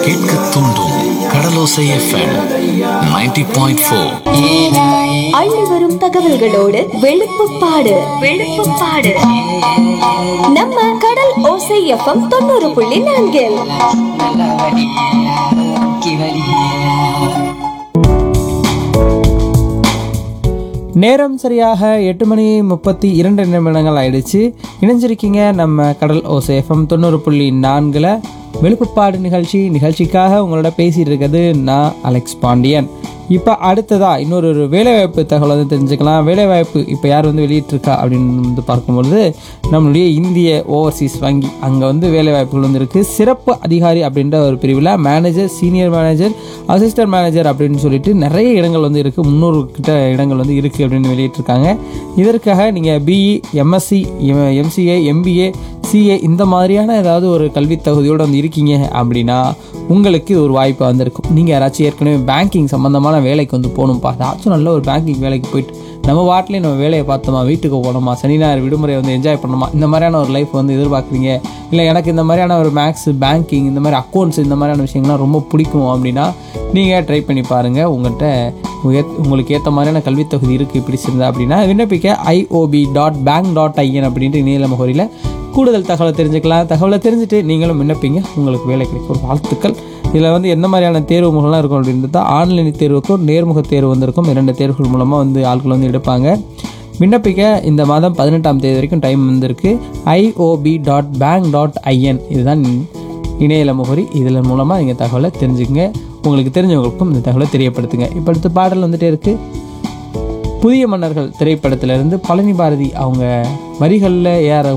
கேட்க தூண்டும் கடலோசை FM 90.4 point four அள்ளி வரும் தகவல்களோடு வெளுப்புப்பாடு வெளுப்புப்பாடு நம்ம கடல் ஓசை எஃப்எம் தொண்ணூறு புள்ளி நான்கில் நல்ல வடி கிவலி நேரம் சரியாக எட்டு மணி முப்பத்தி இரண்டு நிமிடங்கள் ஆயிடுச்சு இணைஞ்சிருக்கீங்க நம்ம கடல் ஓசேஃபம் தொண்ணூறு புள்ளி நான்கில் வெளுப்புப்பாடு நிகழ்ச்சி நிகழ்ச்சிக்காக உங்களோட பேசிட்டு இருக்கிறது நான் அலெக்ஸ் பாண்டியன் இப்போ அடுத்ததா இன்னொரு ஒரு வேலைவாய்ப்பு தகவல் வந்து தெரிஞ்சுக்கலாம் வேலைவாய்ப்பு இப்போ யார் வந்து வெளியிட்டிருக்கா அப்படின்னு வந்து பார்க்கும்பொழுது நம்மளுடைய இந்திய ஓவர்சீஸ் வங்கி அங்கே வந்து வேலைவாய்ப்புகள் வந்து இருக்குது சிறப்பு அதிகாரி அப்படின்ற ஒரு பிரிவில் manager senior manager assistant manager அப்படின்னு சொல்லிட்டு நிறைய இடங்கள் வந்து இருக்குது முந்நூறு கிட்ட இடங்கள் வந்து இருக்குது அப்படின்னு வெளியிட்டிருக்காங்க இதற்காக நீங்கள் BE MSc MCA MBA CA இந்த மாதிரியான ஏதாவது ஒரு கல்வித் தகுதியோடு வந்து இருக்கீங்க அப்படின்னா உங்களுக்கு இது ஒரு வாய்ப்பு வந்திருக்கும் நீங்கள் யாராச்சும் ஏற்கனவே பேங்கிங் சம்மந்தமான வேலைக்கு வந்து போகணும்ப்பா ஏதாச்சும் நல்ல ஒரு பேங்கிங் வேலைக்கு போயிட்டு நம்ம வாட்டிலே நம்ம வேலையை பார்த்தோமா வீட்டுக்கு போனோமா சனி ஞாயிறு விடுமுறை வந்து என்ஜாய் பண்ணோமா இந்த மாதிரியான ஒரு லைஃப் வந்து எதிர்பார்க்குறீங்க இல்லை எனக்கு இந்த மாதிரியான ஒரு மேக்ஸ் பேங்கிங் இந்த மாதிரி அக்கௌண்ட்ஸ் இந்த மாதிரியான விஷயங்கள்லாம் ரொம்ப பிடிக்கும் அப்படின்னா நீங்கள் ட்ரை பண்ணி பாருங்கள் உங்கள்கிட்ட உயர்- உங்களுக்கு ஏற்ற மாதிரியான கல்வித் தகுதி இருக்குது பிடிச்சிருந்தா அப்படின்னா விண்ணப்பிக்க IOB dot bank dot in அப்படின்ட்டு இணையதள முகவரியில் கூடுதல் தகவலை தெரிஞ்சுக்கலாம் தகவலை தெரிஞ்சுட்டு நீங்களும் விண்ணப்பிங்க உங்களுக்கு வேலை கிடைக்கும் ஒரு வாழ்த்துக்கள் இதில் வந்து எந்த மாதிரியான தேர்வு முகம்லாம் இருக்கும் அப்படின்றது ஆன்லைன் தேர்வுக்கும் நேர்முக தேர்வு வந்திருக்கும் இரண்டு தேர்வுகள் மூலமாக வந்து ஆட்கள் வந்து எடுப்பாங்க விண்ணப்பிக்க இந்த மாதம் பதினெட்டாம் தேதி வரைக்கும் டைம் வந்திருக்கு IOB dot bank dot in இதுதான் இணையதள முகவரி இதில் மூலமாக நீங்கள் தகவலை தெரிஞ்சுக்கங்க உங்களுக்கு தெரிஞ்சவங்களுக்கும் இந்த தகவலை தெரியப்படுத்துங்க இப்போ அடுத்த பாடல் வந்துட்டே இருக்குது புதிய மன்னர்கள் திரைப்படத்திலிருந்து பழனி பாரதி அவங்க வரிகளில் ஏஆர்